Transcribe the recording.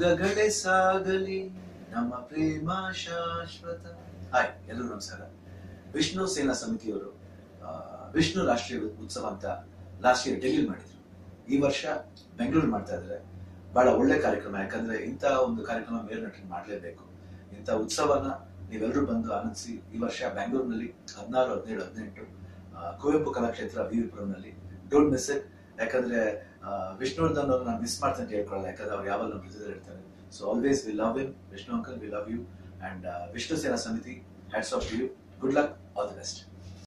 ಯುಗಗಳೇ ಸಾಗಲಿ ನಮ್ಮ ಪ್ರೇಮ ಶಾಶ್ವತ ಹಾಯ್ ಎಲ್ಲರೂ ನಮಸ್ಕಾರ ವಿಷ್ಣು ಸೇನಾ ಸಮಿತಿಯವರು ಆ, ವಿಷ್ಣು ರಾಷ್ಟ್ರೀಯ ಉತ್ಸವ ಅಂತ ಲಾಸ್ಟ್ ಇಯರ್ ಡೆಲ್ಲಿ ಮಾಡಿದ್ರು ಈ ವರ್ಷ ಬೆಂಗಳೂರು ಮಾಡ್ತಾ ಇದ್ದಾರೆ ಬಹಳ ಒಳ್ಳೆ ಕಾರ್ಯಕ್ರಮ ಯಾಕಂದ್ರೆ ಇಂಥ ಒಂದು ಕಾರ್ಯಕ್ರಮ ಮೇರು ನಟನೆ ಮಾಡಲೇಬೇಕು ಇಂಥ ಉತ್ಸವನ ನೀವೆಲ್ಲರೂ ಬಂದು ಆನಂದಿಸಿ ಈ ವರ್ಷ ಬೆಂಗಳೂರಿನಲ್ಲಿ ಹದಿನಾರು ಹದಿನೇಳು ಹದಿನೆಂಟು ಆ, ಕುವೆಂಪು ಕಲಾಕ್ಷೇತ್ರ ವಿ ವಿಪುರಂನಲ್ಲಿ ಡೋಂಟ್ ಮಿಸ್ ಇಟ್ ಯಾಕಂದ್ರೆ ಆ, ವಿಷ್ಣುವರ್ಧನ್ ಅವ್ರು ನಾನು ಮಿಸ್ ಮಾಡ್ತೀನಿ ಅಂತ ಹೇಳ್ಕೊಳ್ಳಲ್ಲ ಯಾಕಂದ್ರೆ ಅವ್ರು ಯಾವಾಗ ನಮ್ಮ ಜೊತೆ ಇರ್ತಾರೆ so always we love him Vishnu uncle we love you and Vishnu Sena Samiti hats off you good luck all the best